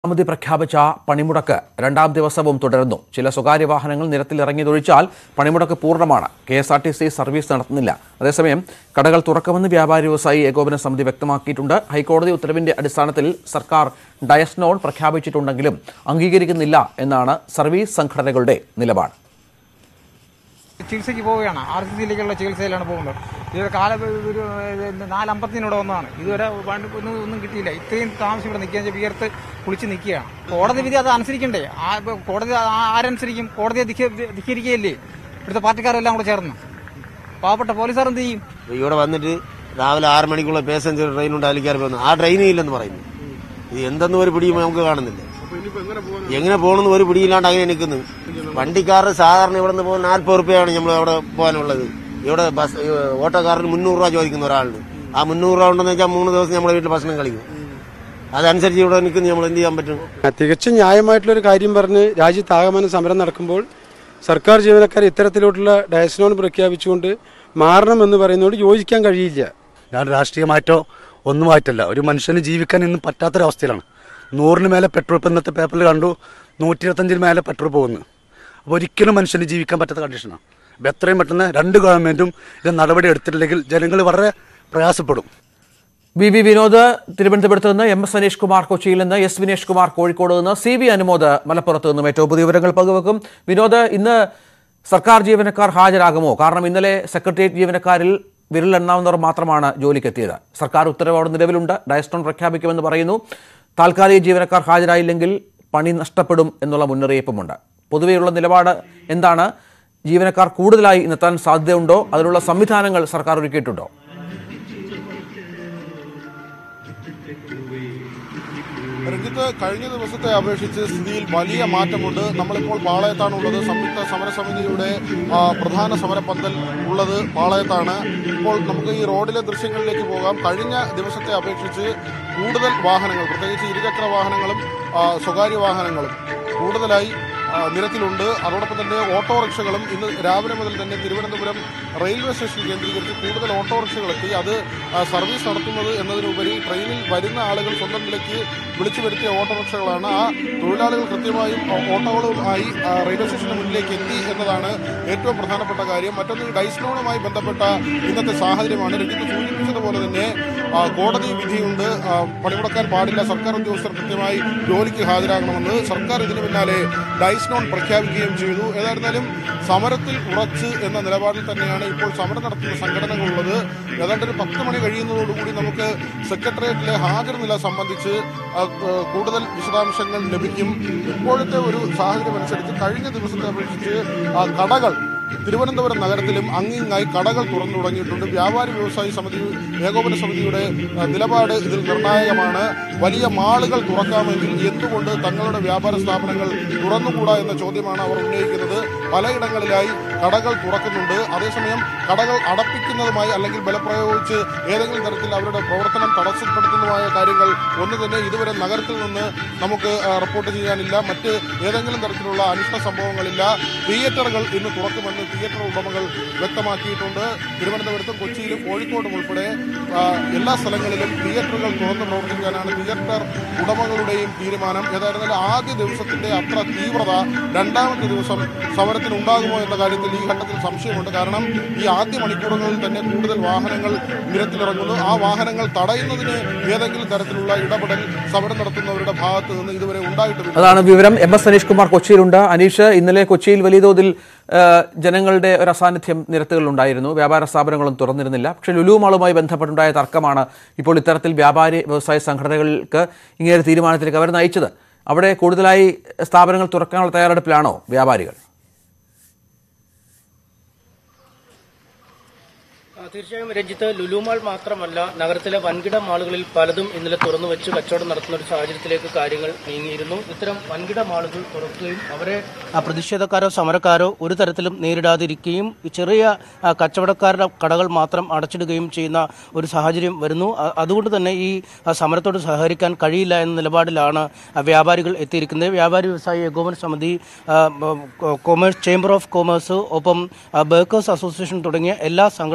സമിതി പ്രഖ്യാപിച്ച പണിമുടക്ക് രണ്ടാം ദിവസവും തുടരുന്നു ചില സ്വകാര്യ വാഹനങ്ങൾ നിരത്തിലിറങ്ങിയതൊഴിച്ചാൽ പണിമുടക്ക് പൂർണ്ണമാണ് K S R T C service നടത്തുന്നില്ല അതേസമയം കടകൾ തുറക്കുമെന്ന് വ്യാപാരി വ്യവസായി ഏകോപന സമിതി വ്യക്തമാക്കിയിട്ടുണ്ട് ഹൈക്കോടതി ഉത്തരവിന്റെ അടിസ്ഥാനത്തിൽ സർക്കാർ ഡയസ്നോൺ പ്രഖ്യാപിച്ചിട്ടുണ്ടെങ്കിലും അംഗീകരിക്കുന്നില്ല എന്നാണ് സർവീസ് സംഘടനകളുടെ നിലപാട് ചികിത്സയ്ക്ക് പോവുകയാണ് ആർ സി സിയിലേക്കുള്ള ചികിത്സയിലാണ് പോകുന്നത് ഇതൊരു കാല ഒരു നാലമ്പത്തിനൂടെ ഒന്നാണ് ഇതുവരെ വണ്ടി ഒന്നും ഒന്നും കിട്ടിയില്ല ഇത്രയും താമസം ഇവിടെ നിൽക്കുക വിയർത്ത് കുളിച്ച് നിൽക്കുകയാണ് കോടതി വിധി അത് അനുസരിക്കണ്ടേ ആ ഇപ്പൊ കോടതി ആ- ആരനുസരിക്കും കോടതിയെ ധിക്ക- ധിക്കരിക്കുകയല്ലേ ഇവിടുത്തെ പാർട്ടിക്കാരെല്ലാം കൂടെ ചേർന്ന് പാവപ്പെട്ട പോലീസുകാർ എന്ത് ചെയ്യും ഇവിടെ വന്നിട്ട് രാവിലെ ആറ് മണിക്കുള്ള പാസഞ്ചർ ട്രെയിൻ ഉണ്ട് അലിക്കാർ പോകുന്നു ആ ട്രെയിനേ ഇല്ലെന്ന് പറയുന്നു ഇത് എന്തെന്ന് ഒരു പിടിയും നമുക്ക് കാണുന്നില്ല എങ്ങനെ പോകണമെന്ന് ഒരു പിടിയില്ലാണ്ട് അങ്ങനെ നിൽക്കുന്നു വണ്ടിക്കാരന് സാധാരണ ഇവിടെ നിന്ന് പോകുന്ന നാൽപ്പത് റുപ്യാണ് നമ്മൾ അവിടെ പോകാനുള്ളത് ഇവിടെ ബസ് ഓട്ടോക്കാരന് മുന്നൂറ് രൂപ ചോദിക്കുന്ന ഒരാളിന് ആ മുന്നൂറ് രൂപ ഉണ്ടെന്ന് വെച്ചാൽ മൂന്ന് ദിവസം നമ്മുടെ വീട്ടിൽ ഭക്ഷണം കളിക്കും അതനുസരിച്ച് ഇവിടെ നിൽക്കുന്ന നമ്മൾ എന്ത് ചെയ്യാൻ പറ്റും തികച്ചും ന്യായമായിട്ടുള്ളൊരു കാര്യം പറഞ്ഞ് രാജ്യത്താകമാനം സമരം നടക്കുമ്പോൾ സർക്കാർ ജീവനക്കാർ ഇത്തരത്തിലോട്ടുള്ള ഡയസ്നോൺ പ്രഖ്യാപിച്ചുകൊണ്ട് മാറണമെന്ന് പറയുന്നതോട് യോജിക്കാൻ കഴിയില്ല ഞാൻ രാഷ്ട്രീയ മാറ്റോ ഒന്നും ആയിട്ടല്ല ഒരു മനുഷ്യന് ജീവിക്കാൻ ഇന്ന് പറ്റാത്തൊരവസ്ഥയിലാണ് നൂറിന് മേലെ പെട്രോൾ ഇപ്പം ഇന്നത്തെ പേപ്പറിൽ കണ്ടു നൂറ്റി ഇരുപത്തഞ്ചിന് മേലെ പെട്രോൾ പോകുന്നു അപ്പോൾ ഒരിക്കലും മനുഷ്യന് ജീവിക്കാൻ പറ്റാത്ത കണ്ടീഷനാണ് അപ്പോൾ എത്രയും പെട്ടെന്ന് രണ്ട് ഗവൺമെൻറ്റും ഇത് നടപടി എടുത്തിട്ടില്ലെങ്കിൽ ജനങ്ങൾ വളരെ പ്രയാസപ്പെടും വി വി വിനോദ് തിരുവനന്തപുരത്ത് നിന്ന് എം എസ് അനീഷ് കുമാർ കൊച്ചിയിൽ നിന്ന് എസ് വിനേഷ് കുമാർ കോഴിക്കോട് നിന്ന് സി വി അനുമോദ് മലപ്പുറത്ത് നിന്നും ഏറ്റവും പുതിയ വിവരങ്ങൾ പങ്കുവെക്കും വിനോദ് ഇന്ന് സർക്കാർ ജീവനക്കാർ ഹാജരാകുമോ കാരണം ഇന്നലെ സെക്രട്ടേറിയറ്റ് ജീവനക്കാരിൽ വിരലെണ്ണാവുന്നവർ മാത്രമാണ് ജോലിക്കെത്തിയത് സർക്കാർ ഉത്തരവ് അവിടെ നിലവിലുണ്ട് ഡയസ്റ്റോൺ പ്രഖ്യാപിക്കുമെന്ന് പറയുന്നു താൽക്കാലിക ജീവനക്കാർ ഹാജരായില്ലെങ്കിൽ പണി നഷ്ടപ്പെടും എന്നുള്ള മുന്നറിയിപ്പുമുണ്ട് പൊതുവെയുള്ള നിലപാട് എന്താണ് ജീവനക്കാർ കൂടുതലായി ഇന്നെത്താൻ സാധ്യതയുണ്ടോ അതിനുള്ള സംവിധാനങ്ങൾ സർക്കാർ ഒരുക്കിയിട്ടുണ്ടോ രഞ്ജിത്ത് കഴിഞ്ഞ ദിവസത്തെ അപേക്ഷിച്ച് സ്ഥിതിയിൽ വലിയ മാറ്റമുണ്ട് നമ്മളിപ്പോൾ പാളയത്താണുള്ളത് സംയുക്ത സമരസമിതിയുടെ ആ, പ്രധാന സമരപന്തൽ ഉള്ളത് പാളയത്താണ് ഇപ്പോൾ നമുക്ക് ഈ റോഡിലെ ദൃശ്യങ്ങളിലേക്ക് പോകാം കഴിഞ്ഞ ദിവസത്തെ അപേക്ഷിച്ച് കൂടുതൽ വാഹനങ്ങൾ പ്രത്യേകിച്ച് ഇരുചക്ര വാഹനങ്ങളും ആ, സ്വകാര്യ വാഹനങ്ങളും കൂടുതലായി ആ, നിരത്തിലുണ്ട് അതോടൊപ്പം തന്നെ ഓട്ടോറിക്ഷകളും ഇന്ന് രാവിലെ മുതൽ തന്നെ തിരുവനന്തപുരം റെയിൽവേ സ്റ്റേഷൻ കേന്ദ്രീകരിച്ച് കൂടുതൽ ഓട്ടോറിക്ഷകൾ എത്തി അത് ആ, സർവീസ് നടത്തുന്നത് എന്നതിനുപരി ട്രെയിനിൽ വരുന്ന ആളുകൾ സ്വന്തം നിലയ്ക്ക് വിളിച്ചു വരുത്തിയ ഓട്ടോറിക്ഷകളാണ് ആ തൊഴിലാളികൾ കൃത്യമായും ഓ- ഓട്ടോകളുമായി ആ, റെയിൽവേ സ്റ്റേഷന് മുന്നിലേക്ക് എത്തി എന്നതാണ് ഏറ്റവും പ്രധാനപ്പെട്ട കാര്യം മറ്റൊന്ന് ഈ ഡൈസ്ലോണുമായി ബന്ധപ്പെട്ട ഇന്നത്തെ സാഹചര്യമാണ് രഞ്ജിത്ത് സൂചിപ്പിച്ചതുപോലെ തന്നെ ആ, കോടതി വിധിയുണ്ട് ആ, പണിമുടക്കാൻ പാടില്ല സർക്കാർ ഉദ്യോഗസ്ഥർ കൃത്യമായി ജോലിക്ക് ഹാജരാകണമെന്ന് സർക്കാർ ഇതിന് പിന്നാലെ ഡൈസ്നോൺ പ്രഖ്യാപിക്കുകയും ചെയ്തു ഏതായിരുന്നാലും സമരത്തിൽ ഉറച്ച് എന്ന നിലപാടിൽ തന്നെയാണ് ഇപ്പോൾ സമരം നടത്തുന്ന സംഘടനകളുള്ളത് ഏതാണ്ട് ഒരു പത്ത് മണി കഴിയുന്നതോടുകൂടി നമുക്ക് സെക്രട്ടേറിയറ്റിലെ ഹാജർ നില സംബന്ധിച്ച് ആ, ആ, കൂടുതൽ വിശദാംശങ്ങൾ ലഭിക്കും ഇപ്പോഴത്തെ ഒരു സാഹചര്യം അനുസരിച്ച് കഴിഞ്ഞ ദിവസത്തെ അപേക്ഷിച്ച് ആ, കടകൾ തിരുവനന്തപുരം നഗരത്തിലും അങ്ങിങ്ങായി കടകൾ തുറന്നു തുടങ്ങിയിട്ടുണ്ട് വ്യാപാരി വ്യവസായി സമിതി ഏകോപന സമിതിയുടെ ആ, നിലപാട് ഇതിൽ നിർണായകമാണ് വലിയ മാളുകൾ തുറക്കാമെങ്കിൽ എന്തുകൊണ്ട് തങ്ങളുടെ വ്യാപാര സ്ഥാപനങ്ങൾ തുറന്നുകൂടാ എന്ന ചോദ്യമാണ് അവർ ഉന്നയിക്കുന്നത് പലയിടങ്ങളിലായി കടകൾ തുറക്കുന്നുണ്ട് അതേസമയം കടകൾ അടപ്പിക്കുന്നതുമായി അല്ലെങ്കിൽ ബലപ്രയോഗിച്ച് ഏതെങ്കിലും തരത്തിൽ അവരുടെ പ്രവർത്തനം തടസ്സപ്പെടുത്തുന്നതുമായ കാര്യങ്ങൾ ഒന്നും തന്നെ ഇതുവരെ നഗരത്തിൽ നിന്ന് നമുക്ക് ആ, റിപ്പോർട്ട് ചെയ്യാനില്ല മറ്റ് ഏതെങ്കിലും തരത്തിലുള്ള അനിഷ്ട സംഭവങ്ങളില്ല തിയേറ്ററുകൾ ഇന്ന് തുറക്കുമെന്ന് തിയേറ്റർ ഉടമകൾ വ്യക്തമാക്കിയിട്ടുണ്ട് തിരുവനന്തപുരത്തും കൊച്ചിയിലും കോഴിക്കോടും ഉൾപ്പെടെ ആ, എല്ലാ സ്ഥലങ്ങളിലും തിയേറ്ററുകൾ തുറന്ന് പ്രവർത്തിക്കാനാണ് തിയേറ്റർ ഉടമകളുടെയും തീരുമാനം ഏതായിരുന്നാലും ആദ്യ ദിവസത്തിന്റെ അത്ര തീവ്രത രണ്ടാമത്തെ ദിവസം സമരത്തിന് ഉണ്ടാകുമോ എന്ന കാര്യത്തിൽ ഈ ഘട്ടത്തിൽ സംശയമുണ്ട് കാരണം ഈ ആദ്യ മണിക്കൂറുകളിൽ തന്നെ കൂടുതൽ വാഹനങ്ങൾ നിരത്തിലിറങ്ങുന്നു ആ വാഹനങ്ങൾ തടയുന്നതിന് ഏതെങ്കിലും തരത്തിലുള്ള ഇടപെടൽ സമരം നടത്തുന്നവരുടെ ഭാഗത്ത് നിന്ന് ഇതുവരെ ഉണ്ടായിട്ടില്ല അതാണ് വിവരം എം എസ് അനീഷ് കുമാർ കൊച്ചിയിലുണ്ട് അനീഷ് ഇന്നലെ കൊച്ചിയിൽ വലിയ തോതിൽ ആ, ജനങ്ങളുടെ ഒരു അസാന്നിധ്യം നിരത്തുകളിലുണ്ടായിരുന്നു വ്യാപാര സ്ഥാപനങ്ങളും തുറന്നിരുന്നില്ല പക്ഷേ ലുലു മാളുമായി ബന്ധപ്പെട്ടുണ്ടായ തർക്കമാണ് ഇപ്പോൾ ഇത്തരത്തിൽ വ്യാപാരി വ്യവസായ സംഘടനകൾക്ക് ഇങ്ങനെ തീരുമാനത്തിലേക്ക് അവർ നയിച്ചത് അവിടെ കൂടുതലായി സ്ഥാപനങ്ങൾ തുറക്കാനുള്ള തയ്യാറെടുപ്പിലാണോ വ്യാപാരികൾ ആ, തീർച്ചയായും രഞ്ജിത്ത് ലുലുമാൾ മാത്രമല്ല നഗരത്തിലെ വൻകിട മാളുകളിൽ പലതും ഇന്നലെ തുറന്നു വെച്ച് കച്ചവടം നടത്തുന്ന ഒരു സാഹചര്യത്തിലേക്ക് കാര്യങ്ങൾ നീങ്ങിയിരുന്നു ഇത്തരം വൻകിട മാളുകൾ തുറക്കുകയും അവരെ ആ, പ്രതിഷേധക്കാരോ സമരക്കാരോ ഒരു തരത്തിലും നേരിടാതിരിക്കുകയും ഈ ചെറിയ ആ, കച്ചവടക്കാരുടെ കടകൾ മാത്രം അടച്ചിടുകയും ചെയ്യുന്ന ഒരു സാഹചര്യം വരുന്നു അ- അതുകൊണ്ട് തന്നെ ഈ ആ, സമരത്തോട് സഹകരിക്കാൻ കഴിയില്ല എന്ന നിലപാടിലാണ് ആ, വ്യാപാരികൾ എത്തിയിരിക്കുന്നത് വ്യാപാരി വ്യവസായി ഏകോപന സമിതി ആ, ബ- കൊമേഴ്സ് ചേംബർ ഓഫ് കൊമേഴ്സ് ഒപ്പം ആ, ബേക്കേഴ്സ് അസോസിയേഷൻ തുടങ്ങിയ എല്ലാ സംഘടനകളും ഇന്ന്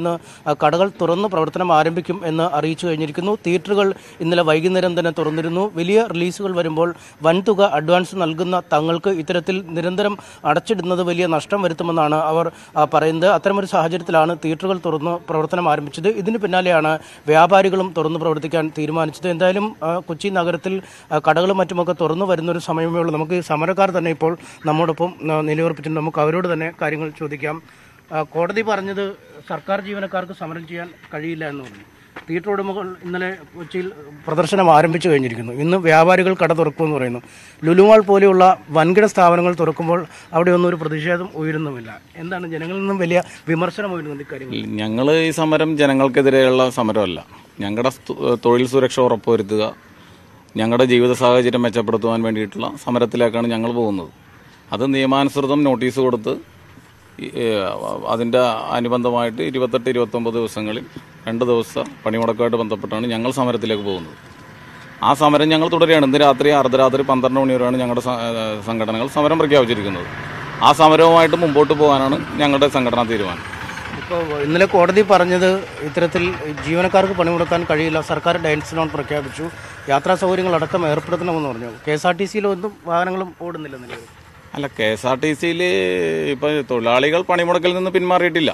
ഇന്ന് ആ, കടകൾ തുറന്ന് പ്രവർത്തനം ആരംഭിക്കും എന്ന് അറിയിച്ചു കഴിഞ്ഞിരിക്കുന്നു തിയേറ്ററുകൾ ഇന്നലെ വൈകുന്നേരം തന്നെ തുറന്നിരുന്നു വലിയ റിലീസുകൾ വരുമ്പോൾ വൻതുക അഡ്വാൻസ് നൽകുന്ന തങ്ങൾക്ക് ഇത്തരത്തിൽ നിരന്തരം അടച്ചിടുന്നത് വലിയ നഷ്ടം വരുത്തുമെന്നാണ് അവർ ആ, പറയുന്നത് അത്തരമൊരു സാഹചര്യത്തിലാണ് തിയേറ്ററുകൾ തുറന്ന് പ്രവർത്തനം ആരംഭിച്ചത് ഇതിന് പിന്നാലെയാണ് വ്യാപാരികളും തുറന്ന് പ്രവർത്തിക്കാൻ തീരുമാനിച്ചത് എന്തായാലും ആ, കൊച്ചി നഗരത്തിൽ ആ, കടകളും മറ്റുമൊക്കെ തുറന്നു വരുന്ന ഒരു സമയമേ ഉള്ളൂ നമുക്ക് ഈ സമരക്കാർ തന്നെ ഇപ്പോൾ നമ്മോടൊപ്പം ആ, നിലയുറപ്പിച്ചിട്ടുണ്ട് നമുക്ക് അവരോട് തന്നെ കാര്യങ്ങൾ ചോദിക്കാം ആ, കോടതി പറഞ്ഞത് സർക്കാർ ജീവനക്കാർക്ക് സമരം ചെയ്യാൻ കഴിയില്ല എന്ന് പറഞ്ഞു തിയേറ്റർ ഉടമകൾ ഇന്നലെ കൊച്ചിയിൽ പ്രദർശനം ആരംഭിച്ചു കഴിഞ്ഞിരിക്കുന്നു ഇന്ന് വ്യാപാരികൾ കട തുറക്കുമെന്ന് പറയുന്നു ലുലുമാൾ പോലെയുള്ള വൻകിട സ്ഥാപനങ്ങൾ തുറക്കുമ്പോൾ അവിടെ ഒന്നും ഒരു പ്രതിഷേധം ഉയരുന്നുമില്ല എന്താണ് ജനങ്ങളിൽ നിന്നും വലിയ വിമർശനം ഉയരുന്നുണ്ട് ഇക്കാര്യങ്ങൾ ഞങ്ങൾ ഈ സമരം ജനങ്ങൾക്കെതിരെയുള്ള സമരമല്ല ഞങ്ങളുടെ സ്തു- തൊഴിൽ സുരക്ഷ ഉറപ്പുവരുത്തുക ഞങ്ങളുടെ ജീവിത സാഹചര്യം മെച്ചപ്പെടുത്തുവാൻ വേണ്ടിയിട്ടുള്ള സമരത്തിലേക്കാണ് ഞങ്ങൾ പോകുന്നത് അത് നിയമാനുസൃതം നോട്ടീസ് കൊടുത്ത് ഈ, ഏ, അതിൻ്റെ അനുബന്ധമായിട്ട് ഇരുപത്തെട്ട് ഇരുപത്തൊമ്പത് ദിവസങ്ങളിൽ രണ്ട് ദിവസം പണിമുടക്കമായിട്ട് ബന്ധപ്പെട്ടാണ് ഞങ്ങൾ സമരത്തിലേക്ക് പോകുന്നത് ആ സമരം ഞങ്ങൾ തുടരുകയാണ് ഇന്ന് രാത്രി അർദ്ധരാത്രി പന്ത്രണ്ട് മണി വരെയാണ് ഞങ്ങളുടെ സ- ഏ, സംഘടനകൾ സമരം പ്രഖ്യാപിച്ചിരിക്കുന്നത് ആ സമരവുമായിട്ട് മുമ്പോട്ട് പോകാനാണ് ഞങ്ങളുടെ സംഘടനാ തീരുമാനം ഇപ്പോൾ ഇന്നലെ കോടതി പറഞ്ഞത് ഇത്തരത്തിൽ ജീവനക്കാർക്ക് പണിമുടക്കാൻ കഴിയില്ല സർക്കാർ ഡയൻസ് ലോൺ പ്രഖ്യാപിച്ചു യാത്രാ സൗകര്യങ്ങൾ അടക്കം ഏർപ്പെടുത്തണമെന്ന് പറഞ്ഞു കെ എസ് ആർ ടി സിയിലൊന്നും വാഹനങ്ങളും ഓടുന്നില്ല നിലവിൽ അല്ല കെ എസ് ആർ ടി സിയിൽ ഇപ്പോൾ തൊഴിലാളികൾ പണിമുടക്കിൽ നിന്ന് പിന്മാറിയിട്ടില്ല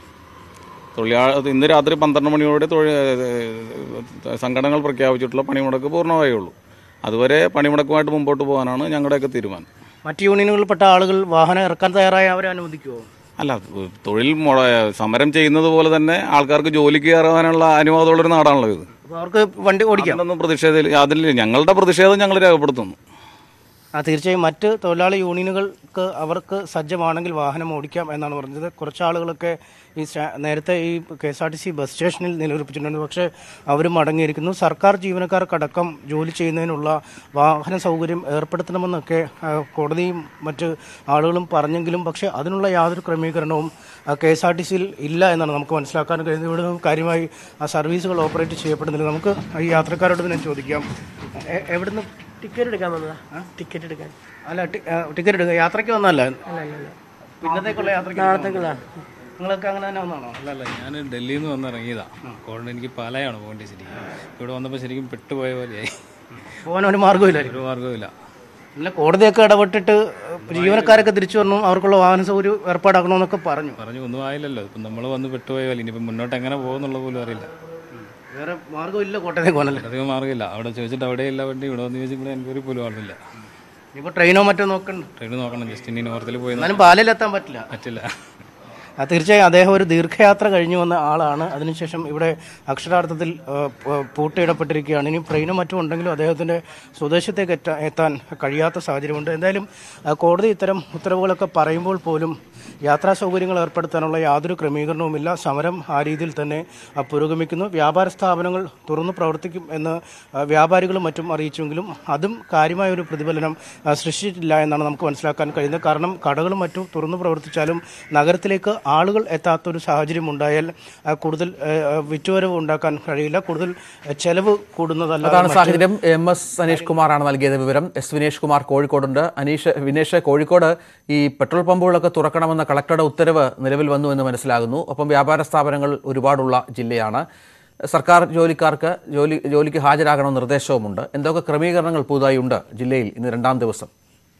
തൊഴിലാളി ഇന്ന് രാത്രി പന്ത്രണ്ട് മണിയോടെ തൊഴിൽ സംഘടനകൾ പ്രഖ്യാപിച്ചിട്ടുള്ള പണിമുടക്ക് പൂർണ്ണമായുള്ളൂ അതുവരെ പണിമുടക്കുമായിട്ട് മുമ്പോട്ട് പോകാനാണ് ഞങ്ങളുടെയൊക്കെ തീരുമാനം മറ്റ് യൂണിയനുകളിൽപ്പെട്ട ആളുകൾ വാഹനം ഇറക്കാൻ തയ്യാറായ അവരെ അനുവദിക്കുമോ അല്ല തൊഴിൽ മുട സമരം ചെയ്യുന്നത് പോലെ തന്നെ ആൾക്കാർക്ക് ജോലിക്ക് കയറാനുള്ള അനുവാദമുള്ളൊരു നാടാണല്ലോ ഇത് അപ്പോൾ അവർക്ക് വണ്ടി ഓടിക്കാം അതിലൊന്നും പ്രതിഷേധം അതിൽ ഞങ്ങളുടെ പ്രതിഷേധം ഞങ്ങൾ രേഖപ്പെടുത്തുന്നു ആ തീർച്ചയായും മറ്റ് തൊഴിലാളി യൂണിയനുകൾക്ക് അവർക്ക് സജ്ജമാണെങ്കിൽ വാഹനം ഓടിക്കാം എന്നാണ് പറഞ്ഞത് കുറച്ച് ആളുകളൊക്കെ ഈ സ്റ്റാ- നേരത്തെ ഈ K S R T C bus സ്റ്റേഷനിൽ നിലയുറപ്പിച്ചിട്ടുണ്ട് പക്ഷേ അവരും മടങ്ങിയിരിക്കുന്നു സർക്കാർ ജീവനക്കാർക്കടക്കം ജോലി ചെയ്യുന്നതിനുള്ള വാഹന സൗകര്യം ഏർപ്പെടുത്തണമെന്നൊക്കെ ആ, കോടതിയും മറ്റ് ആളുകളും പറഞ്ഞെങ്കിലും പക്ഷേ അതിനുള്ള യാതൊരു ക്രമീകരണവും കെ എസ് ആർ ടി സിയിൽ ഇല്ല എന്നാണ് നമുക്ക് മനസ്സിലാക്കാൻ കഴിയുന്നത് ഇവിടെ നമുക്ക് കാര്യമായി ആ സർവീസുകൾ ഓപ്പറേറ്റ് ചെയ്യപ്പെടുന്നില്ല നമുക്ക് ഈ യാത്രക്കാരോട് തന്നെ ചോദിക്കാം എ- എവിടുന്ന് ടിക്കറ്റ് എടുക്കാൻ വന്നതാ ടിക്കറ്റ് എടുക്കാൻ അല്ല ടി- ആ, ടിക്കറ്റ് എടുക്കുക യാത്രയ്ക്ക് വന്നല്ല അല്ല അല്ല അല്ല പിന്നത്തേക്കുള്ള യാത്രയ്ക്ക് നാളത്തേക്കുള്ള നിങ്ങളൊക്കെ അങ്ങനെ തന്നെ വന്നാണോ അല്ലല്ല ഞാൻ ഡൽഹിയിൽ നിന്ന് വന്നിറങ്ങിയതാ കോഴിക്കോട് എനിക്ക് പാലയാണ് പോകേണ്ടത് ശരിക്കും ഇവിടെ വന്നപ്പോൾ ശരിക്കും പെട്ടുപോയ പോലെയായി പോകാൻ ഒരു മാർഗ്ഗമില്ലായിരിക്കും ഒരു മാർഗ്ഗമില്ല ഇല്ല കോടതിയൊക്കെ ഇടപെട്ടിട്ട് ജീവനക്കാരൊക്കെ തിരിച്ചു വരണം അവർക്കുള്ള വാഹന സൗകര്യം ഏർപ്പാടാക്കണമെന്നൊക്കെ പറഞ്ഞു പറഞ്ഞു ഒന്നും ആയില്ലല്ലോ ഇപ്പം നമ്മൾ വന്ന് പെട്ടുപോയ പോലെ ഇനിയിപ്പം മുന്നോട്ട് എങ്ങനെ പോകുന്നുള്ള പോലും അറിയില്ല വേറെ മാർഗ്ഗമില്ല കോട്ടയത്തേക്ക് പോകാനല്ലേ അധികം മാർഗ്ഗമില്ല അവിടെ ചോദിച്ചിട്ട് അവിടെയില്ല വണ്ടി ഇവിടെ വന്ന് ചോദിച്ചാൽ ഇവിടെ എൻക്വയറി പോലും ആളില്ല ഇനിയിപ്പോൾ ട്രെയിനോ മറ്റോ നോക്കണ്ട ട്രെയിൻ നോക്കണം ജസ്റ്റ് ഇനി നോർത്തിൽ പോയി എന്നാലും പാലയിലെത്താൻ പറ്റില്ല പറ്റില്ല ആ, തീർച്ചയായും അദ്ദേഹം ഒരു ദീർഘയാത്ര കഴിഞ്ഞു വന്ന ആളാണ് അതിനുശേഷം ഇവിടെ അക്ഷരാർത്ഥത്തിൽ ആ, പ- പൂട്ടിയിടപ്പെട്ടിരിക്കുകയാണ് ഇനി ട്രെയിനും മറ്റും ഉണ്ടെങ്കിലും അദ്ദേഹത്തിൻ്റെ സ്വദേശത്തേക്ക് എത്താൻ എത്താൻ കഴിയാത്ത സാഹചര്യമുണ്ട് എന്തായാലും ആ, കോടതി ഇത്തരം ഉത്തരവുകളൊക്കെ പറയുമ്പോൾ പോലും യാത്രാ സൗകര്യങ്ങൾ ഏർപ്പെടുത്താനുള്ള യാതൊരു ക്രമീകരണവുമില്ല സമരം ആ രീതിയിൽ തന്നെ ആ, പുരോഗമിക്കുന്നു വ്യാപാര സ്ഥാപനങ്ങൾ തുറന്നു പ്രവർത്തിക്കും എന്ന് ആ, വ്യാപാരികളും മറ്റും അറിയിച്ചെങ്കിലും അതും കാര്യമായ ഒരു പ്രതിഫലനം ആ, സൃഷ്ടിച്ചിട്ടില്ല എന്നാണ് നമുക്ക് മനസ്സിലാക്കാൻ കഴിയുന്നത് കാരണം കടകളും മറ്റും തുറന്നു പ്രവർത്തിച്ചാലും നഗരത്തിലേക്ക് ആളുകൾ എത്താത്തൊരു സാഹചര്യം ഉണ്ടായാൽ ആ, കൂടുതൽ ആ, ആ, വിറ്റുവരവ് ഉണ്ടാക്കാൻ കഴിയില്ല കൂടുതൽ ആ, ചെലവ് കൂടുന്നതല്ല അതാണ് സാഹചര്യം എം എസ് അനീഷ് കുമാറാണ് നൽകിയത് വിവരം എസ് വിനേഷ് കുമാർ കോഴിക്കോടുണ്ട് അനീഷ് വിനേഷ് കോഴിക്കോട് ഈ പെട്രോൾ പമ്പുകളൊക്കെ തുറക്കണമെന്ന കളക്ടറുടെ ഉത്തരവ് നിലവിൽ വന്നു എന്ന് മനസ്സിലാകുന്നു ഒപ്പം വ്യാപാര സ്ഥാപനങ്ങൾ ഒരുപാടുള്ള ജില്ലയാണ് സർക്കാർ ജോലിക്കാർക്ക് ജോലി ജോലിക്ക് ഹാജരാകണമെന്ന നിർദ്ദേശവുമുണ്ട് എന്തൊക്കെ ക്രമീകരണങ്ങൾ പുതുതായി ഉണ്ട് ജില്ലയിൽ ഇന്ന് രണ്ടാം ദിവസം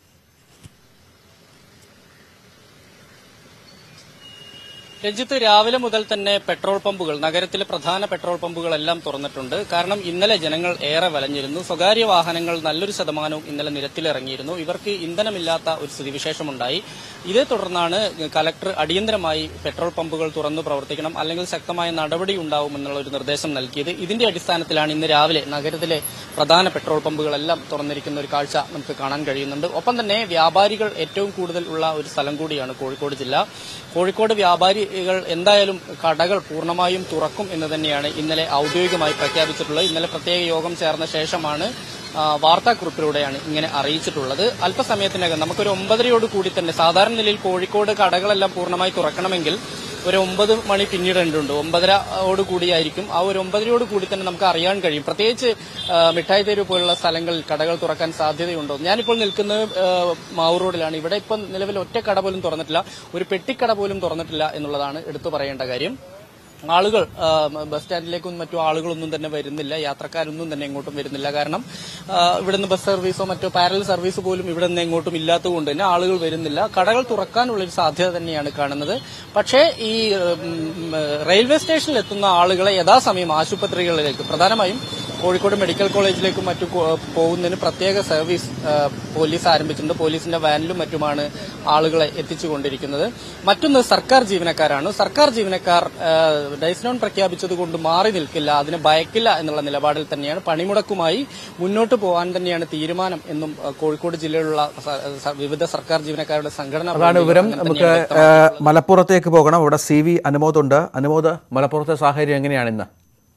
രഞ്ജിത്ത് രാവിലെ മുതൽ തന്നെ പെട്രോൾ പമ്പുകൾ നഗരത്തിലെ പ്രധാന പെട്രോൾ പമ്പുകളെല്ലാം തുറന്നിട്ടുണ്ട് കാരണം ഇന്നലെ ജനങ്ങൾ ഏറെ വലഞ്ഞിരുന്നു സ്വകാര്യ വാഹനങ്ങൾ നല്ലൊരു ശതമാനവും ഇന്നലെ നിരത്തിലിറങ്ങിയിരുന്നു ഇവർക്ക് ഇന്ധനമില്ലാത്ത ഒരു സ്ഥിതിവിശേഷമുണ്ടായി ഇതേ തുടർന്നാണ് കലക്ടർ അടിയന്തരമായി പെട്രോൾ പമ്പുകൾ തുറന്നു പ്രവർത്തിക്കണം അല്ലെങ്കിൽ ശക്തമായ നടപടി ഉണ്ടാവുമെന്നുള്ള ഒരു നിർദ്ദേശം നൽകിയത് ഇതിന്റെ അടിസ്ഥാനത്തിലാണ് ഇന്ന് രാവിലെ നഗരത്തിലെ പ്രധാന പെട്രോൾ പമ്പുകളെല്ലാം തുറന്നിരിക്കുന്ന ഒരു കാഴ്ച നമുക്ക് കാണാൻ കഴിയുന്നുണ്ട് ഒപ്പം തന്നെ വ്യാപാരികൾ ഏറ്റവും കൂടുതൽ ഉള്ള ഒരു സ്ഥലം കൂടിയാണ് കോഴിക്കോട് ജില്ല കോഴിക്കോട് വ്യാപാരികൾ എന്തായാലും കടകൾ പൂർണ്ണമായും തുറക്കും എന്ന് തന്നെയാണ് ഇന്നലെ ഔദ്യോഗികമായി പ്രഖ്യാപിച്ചിട്ടുള്ളത് ഇന്നലെ പ്രത്യേക യോഗം ചേർന്ന ശേഷമാണ് ആ, വാർത്താക്കുറിപ്പിലൂടെയാണ് ഇങ്ങനെ അറിയിച്ചിട്ടുള്ളത് അല്പസമയത്തിനകം നമുക്കൊരു ഒമ്പതരയോട് കൂടി തന്നെ സാധാരണ നിലയിൽ കോഴിക്കോട് കടകളെല്ലാം പൂർണ്ണമായി തുറക്കണമെങ്കിൽ ഒരു ഒമ്പത് മണി പിന്നീടുണ്ട് ഒമ്പതരയോട് കൂടിയായിരിക്കും ആ ഒരു ഒമ്പതരയോട് കൂടി തന്നെ നമുക്ക് അറിയാൻ കഴിയും പ്രത്യേകിച്ച് ആ, മിഠായി തെരുവ് പോലുള്ള സ്ഥലങ്ങളിൽ കടകൾ തുറക്കാൻ സാധ്യതയുണ്ടോ ഞാനിപ്പോൾ നിൽക്കുന്നത് ആ, മാവൂർ റോഡിലാണ് ഇവിടെ ഇപ്പം നിലവിൽ ഒറ്റ കട പോലും തുറന്നിട്ടില്ല ഒരു പെട്ടിക്കട പോലും തുറന്നിട്ടില്ല എന്നുള്ളതാണ് എടുത്തു പറയേണ്ട കാര്യം ആളുകൾ ആ, ബസ് സ്റ്റാൻഡിലേക്കൊന്നും മറ്റു ആളുകളൊന്നും തന്നെ വരുന്നില്ല യാത്രക്കാരൊന്നും തന്നെ ഇങ്ങോട്ടും വരുന്നില്ല കാരണം ആ, ഇവിടുന്ന് ബസ് സർവീസോ മറ്റോ പാരൽ സർവീസ് പോലും ഇവിടെ നിന്ന് എങ്ങോട്ടും ഇല്ലാത്തതുകൊണ്ട് തന്നെ ആളുകൾ വരുന്നില്ല കടകൾ തുറക്കാനുള്ള ഒരു സാധ്യത തന്നെയാണ് കാണുന്നത് പക്ഷേ ഈ ഉം, റെയിൽവേ സ്റ്റേഷനിൽ എത്തുന്ന ആളുകളെ യഥാസമയം ആശുപത്രികളിലേക്ക് പ്രധാനമായും കോഴിക്കോട് മെഡിക്കൽ കോളേജിലേക്കും മറ്റു കോ- പോകുന്നതിന് പ്രത്യേക സർവീസ് ആ, പോലീസ് ആരംഭിച്ചിട്ടുണ്ട് പോലീസിന്റെ വാനിലും മറ്റുമാണ് ആളുകളെ എത്തിച്ചുകൊണ്ടിരിക്കുന്നത് മറ്റൊന്ന് സർക്കാർ ജീവനക്കാരാണ് സർക്കാർ ജീവനക്കാർ ആ, ഡൈസ്നോൺ പ്രഖ്യാപിച്ചത് കൊണ്ട് മാറി നിൽക്കില്ല അതിന് ഭയക്കില്ല എന്നുള്ള നിലപാടിൽ തന്നെയാണ് പണിമുടക്കുമായി മുന്നോട്ട് പോകാൻ തന്നെയാണ് തീരുമാനം എന്നും ആ, കോഴിക്കോട് ജില്ലയിലുള്ള സ- സ- വിവിധ സർക്കാർ ജീവനക്കാരുടെ സംഘടന അതാണ് വിവരം അങ്ങനെ നമുക്ക് തന്നെയാണ് വ്യക്തമാക്കിയിട്ടുള്ളത്. ഏഹ്, മലപ്പുറത്തേക്ക് പോകണം അവിടെ സി വി അനുമോദുണ്ട് അനുമോദ് മലപ്പുറത്തെ സാഹചര്യം എങ്ങനെയാണ് ഇന്ന്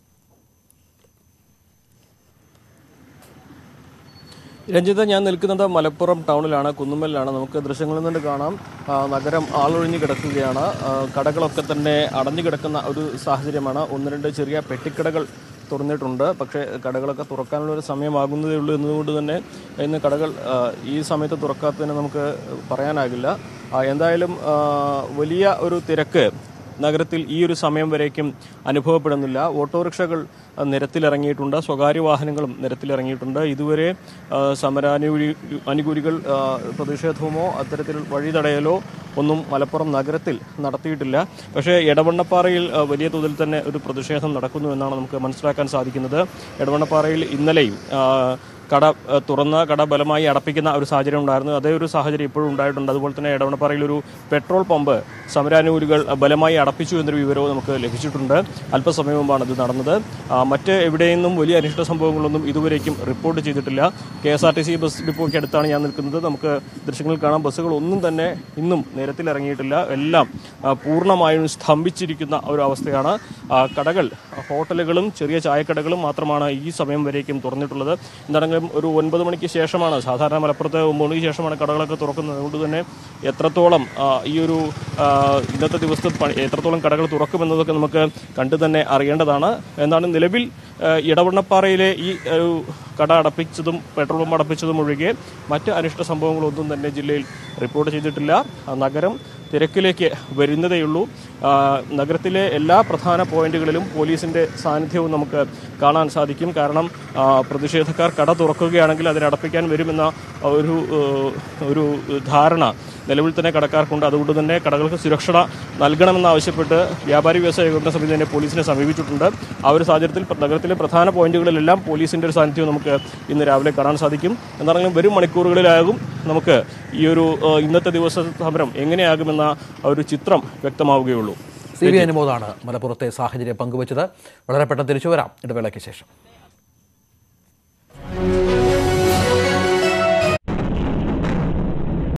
രഞ്ജിത ഞാൻ നിൽക്കുന്നത് മലപ്പുറം ടൗണിലാണ് കുന്നുമ്മലിലാണ് നമുക്ക് ദൃശ്യങ്ങളിൽ നിന്ന് കാണാം ആ, നഗരം ആളൊഴിഞ്ഞു കിടക്കുകയാണ് ആ, കടകളൊക്കെ തന്നെ അടഞ്ഞു കിടക്കുന്ന ഒരു സാഹചര്യമാണ് ഒന്ന് രണ്ട് ചെറിയ പെട്ടിക്കടകൾ തുറന്നിട്ടുണ്ട് പക്ഷേ കടകളൊക്കെ തുറക്കാനുള്ള ഒരു സമയമാകുന്നതേ ഉള്ളൂ എന്നതുകൊണ്ട് തന്നെ ഇന്ന് കടകൾ ആ, ഈ സമയത്ത് തുറക്കാത്തതിന് നമുക്ക് പറയാനാകില്ല ആ, എന്തായാലും ആ, വലിയ ഒരു തിരക്ക് നഗരത്തിൽ ഈ ഒരു സമയം വരേക്കും അനുഭവപ്പെടുന്നില്ല ഓട്ടോറിക്ഷകൾ അഹ്, നിരത്തിലിറങ്ങിയിട്ടുണ്ട് സ്വകാര്യ വാഹനങ്ങളും നിരത്തിലിറങ്ങിയിട്ടുണ്ട് ഇതുവരെ അഹ്, സമരാനുകൂലി അനുകൂലികൾ അഹ്, പ്രതിഷേധമോ അത്തരത്തിൽ വഴിതടയലോ ഒന്നും മലപ്പുറം നഗരത്തിൽ നടത്തിയിട്ടില്ല പക്ഷേ എടവണ്ണപ്പാറയിൽ അഹ്, വലിയ തോതിൽ തന്നെ ഒരു പ്രതിഷേധം നടക്കുന്നു എന്നാണ് നമുക്ക് മനസ്സിലാക്കാൻ സാധിക്കുന്നത് എടവണ്ണപ്പാറയിൽ ഇന്നലെയും അഹ്, കട അഹ്, തുറന്ന കട ബലമായി അടപ്പിക്കുന്ന ഒരു സാഹചര്യം ഉണ്ടായിരുന്നു അതേ ഒരു സാഹചര്യം ഇപ്പോഴും ഉണ്ടായിട്ടുണ്ട് അതുപോലെ തന്നെ എടവണ്ണപ്പാറയിൽ ഒരു പെട്രോൾ പമ്പ് സമരാനുകൂലികൾ അഹ്, ബലമായി അടപ്പിച്ചു എന്നൊരു വിവരവും നമുക്ക് ലഭിച്ചിട്ടുണ്ട് അല്പസമയം മുമ്പാണ് ഇത് നടന്നത് ആ, മറ്റ് എവിടെയൊന്നും വലിയ അനിഷ്ട സംഭവങ്ങളൊന്നും ഇതുവരേക്കും റിപ്പോർട്ട് ചെയ്തിട്ടില്ല K S R T C bus ഡിപ്പോയ്ക്ക് അടുത്താണ് ഞാൻ നിൽക്കുന്നത് നമുക്ക് ദൃശ്യങ്ങളിൽ കാണാം ബസ്സുകൾ ഒന്നും തന്നെ ഇന്നും നിരത്തിലിറങ്ങിയിട്ടില്ല എല്ലാം ആ, പൂർണ്ണമായും സ്തംഭിച്ചിരിക്കുന്ന ഒരു അവസ്ഥയാണ് ആ, കടകൾ ഹോട്ടലുകളും ചെറിയ ചായക്കടകളും മാത്രമാണ് ഈ സമയം വരേക്കും തുറന്നിട്ടുള്ളത് എന്താണെങ്കിലും ഒരു ഒൻപത് മണിക്ക് ശേഷമാണ് സാധാരണ മലപ്പുറത്ത് ഒമ്പത് മണിക്ക് ശേഷമാണ് കടകളൊക്കെ തുറക്കുന്നത് അതുകൊണ്ട് തന്നെ എത്രത്തോളം ആ, ഈ ഒരു ആ, ഇന്നത്തെ ദിവസത്തെ പണി എത്രത്തോളം കടകൾ തുറക്കുമെന്നതൊക്കെ നമുക്ക് കണ്ടു തന്നെ അറിയേണ്ടതാണ് എന്നാണ് നിലവിൽ ആ, ഇടവണ്ണപ്പാറയിലെ ഈ ഒരു കട അടപ്പിച്ചതും പെട്രോൾ പമ്പ് അടപ്പിച്ചതും ഒഴികെ മറ്റ് അനിഷ്ട സംഭവങ്ങളൊന്നും തന്നെ ജില്ലയിൽ റിപ്പോർട്ട് ചെയ്തിട്ടില്ല ആ, നഗരം തിരക്കിലേക്ക് വരുന്നതേയുള്ളൂ ആ, നഗരത്തിലെ എല്ലാ പ്രധാന പോയിന്റുകളിലും പോലീസിന്റെ സാന്നിധ്യവും നമുക്ക് കാണാൻ സാധിക്കും കാരണം ആ, പ്രതിഷേധക്കാർ കട തുറക്കുകയാണെങ്കിൽ അതിനടപ്പിക്കാൻ വരുമെന്ന ഒരു ഏഹ്, ഒരു ധാരണ നിലവിൽ തന്നെ കടക്കാർക്കുണ്ട് അതുകൊണ്ട് തന്നെ കടകൾക്ക് സുരക്ഷ നൽകണമെന്നാവശ്യപ്പെട്ട് വ്യാപാരി വ്യവസായ ഏകോപന സമിതി തന്നെ പോലീസിനെ സമീപിച്ചിട്ടുണ്ട് ആ ഒരു സാഹചര്യത്തിൽ പ്ര- നഗരത്തിലെ പ്രധാന പോയിന്റുകളിലെല്ലാം പോലീസിന്റെ ഒരു സാന്നിധ്യം നമുക്ക് ഇന്ന് രാവിലെ കാണാൻ സാധിക്കും എന്താണെങ്കിലും വരും മണിക്കൂറുകളിലാകും നമുക്ക് ഈ ഒരു ഏഹ്, ഇന്നത്തെ ദിവസ സമരം എങ്ങനെയാകുമെന്ന ആ ഒരു ചിത്രം വ്യക്തമാവുകയുള്ളൂ സി വി അനുമോദാണ് മലപ്പുറത്തെ സാഹചര്യം പങ്കുവച്ചത് വളരെ പെട്ടെന്ന് തിരിച്ചു വരാം ഇടവേളയ്ക്ക് ശേഷം